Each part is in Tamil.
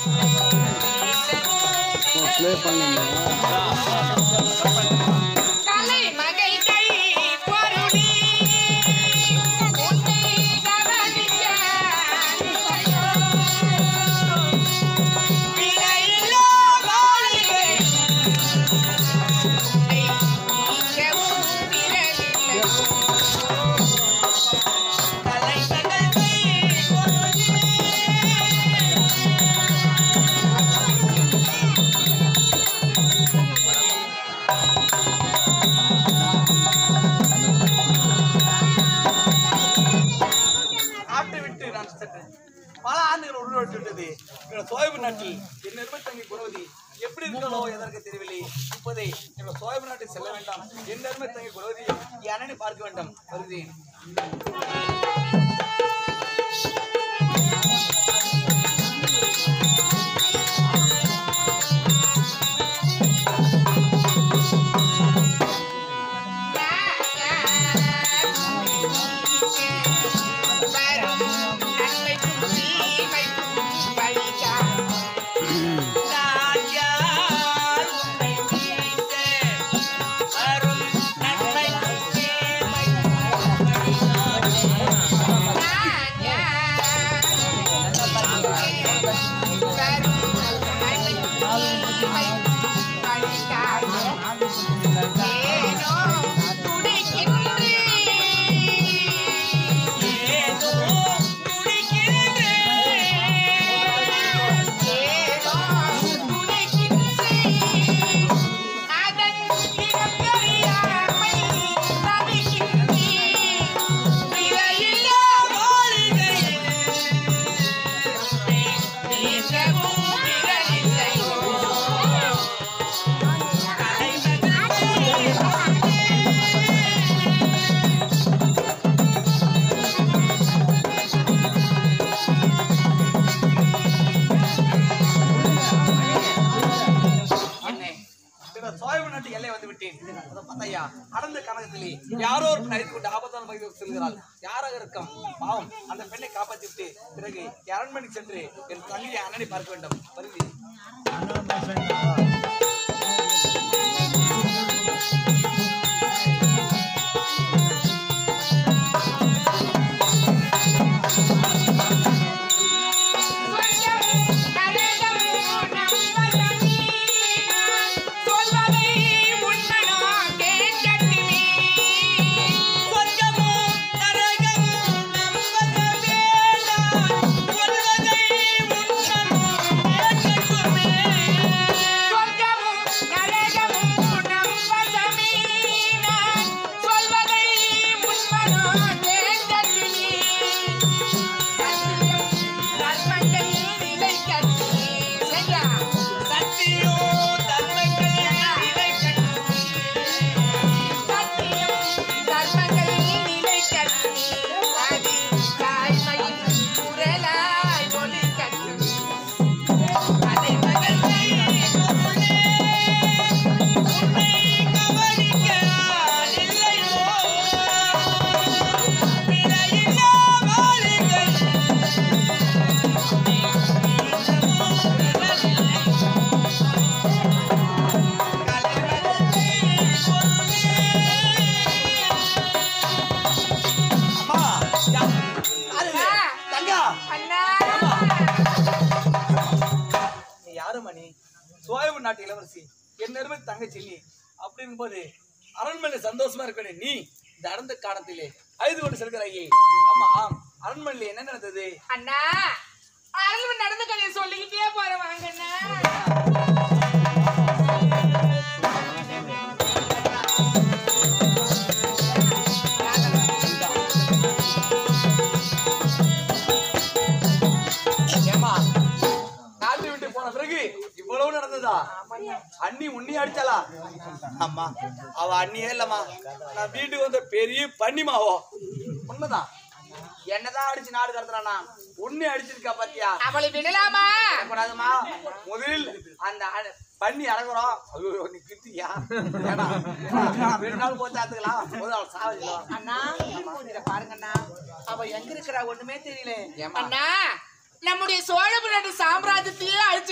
கலை மகைகள் பொருளி உன்னை கவனிக்க விலையில்லா வாழ்க்கை நீக்கவும் விரலில்லை கலை மகைகள் பொருளி நாட்டை விட்டு நான் சென்றேன் பல ஆண்டுகள் உருவாட்டு விட்டது என்னோட சோயபு நாட்டில் என் நிர்மத்தங்கி குணவதி எப்படி இருக்கிறதோ எதற்கு தெரியவில்லை இப்போதே என்னோட சோயபு நாட்டில் செல்ல வேண்டாம் என் நிர்மத்தங்கி குணவதி என் அண்ணனை பார்க்க வேண்டாம் வருகிறேன் அண்ணே பின்னர் சோழவ நாட்டு எல்லை வந்து விட்டேன் அதை பார்த்தாயா அடர்ந்த கனகத்திலே யாரோ ஒரு பெண் அழைத்து கொண்டு ஆபத்தான பகுதிக்கு செல்கிறாள் யாராக இருக்கும் பாவம் அந்த பெண்ணை காப்பாற்றி விட்டு பிறகு அரண்மனைக்கு சென்று என் தங்கையை அண்ணனை பார்க்க வேண்டும் வருகிறேன் அம்மா யா- யாருங்க? தங்கா நீ யாரு மணி சோயவு நாட்டு இளவரசி என் நெருமை தங்கச்சி நீ அப்படிங்கும் போது அரண்மனை சந்தோஷமா இருக்க நீ இந்த அடர்ந்த காலத்திலே அழுது கொண்டு செல்கிறாயே ஆமா அரண்மனையில என்ன நடந்தது அண்ணா அரண்மனை நடந்த கதையை சொல்லிக்கிட்டே போறேன் வாங்கண்ணா ஏமா நாட்டை விட்டு போன பிறகு இவ்வளவு நடந்ததா அண்ணி உன்னி அடிச்சாளா ஆமா அவ அண்ணியே இல்லம்மா நான் வீட்டுக்கு வந்த பெரிய பண்ணிமாவோ உண்மைதான் என்னதான் அடிச்சு நாடு கடத்துறானா உன்னை அடிச்சிருக்கா பாத்தியா அவளை விடலாமா கூடாதுமா முதலில் அந்த அ- பண்ணி அடங்குறோம் ஐயோ நீ கிட்டியா ஏடா, ஏடா, ரெண்டு நாள் போய் தாத்துக்கலாம் முதல் அவள் சாவதிக்கலாம் அண்ணா இத பாருங்கண்ணா அவ எங்க இருக்கிறா ஒண்ணுமே தெரியல ஏமா அண்ணா நம்முடைய சோழபுர நாட்டு சாம்ராஜ்யத்தையே அழித்து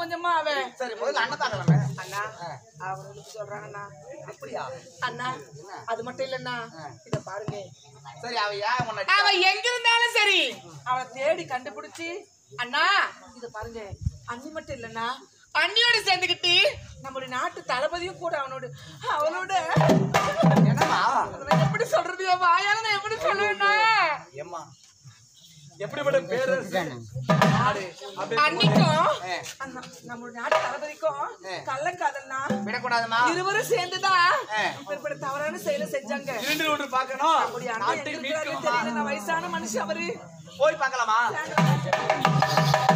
கொஞ்சமா அவன் சரி முதல்ல அண்ணன் தாக்கலாமே அண்ணா அவனுக்கு சொல்றாங்கண்ணா அப்படியா அண்ணா அது மட்டும் இல்லண்ணா இத பாருங்க சரி அவ ஏன் உன்னை அவ எங்க இருந்தாலும் சரி அவளை தேடி கண்டுபிடிச்சு அண்ணா இத பாருங்க அண்ணி மட்டும் இல்லண்ணா அண்ணியோட சேர்ந்துக்கிட்டு நம்முடைய நாட்டு தளபதியும் கூட அவனோட அவனோட என்னம்மா நான் எப்படி சொல்றது என் வாயால நான் எப்படி சொல்லுவேன்னா ஏம்மா எப்படிப்பட்ட பேரரசு நாடு அப்படி அன்னிக்கும் ஏ, அண்ணா, நம்முடைய நாட்டு தளபதிக்கும் கள்ளக்காதல்னா விடக்கூடாதும்மா இருவரும் சேர்ந்துதான் ஆ. இப்படிப்பட்ட தவறான செயலை செஞ்சாங்க இரண்டு ஒன்று பார்க்கணும் அப்படி அண்ணா நாட்டை எங்க இருக்கிறாருன்னு மீட்கணுமா தெரியல நான் வயசான மனுஷன் அவரு போய் பார்க்கலாமா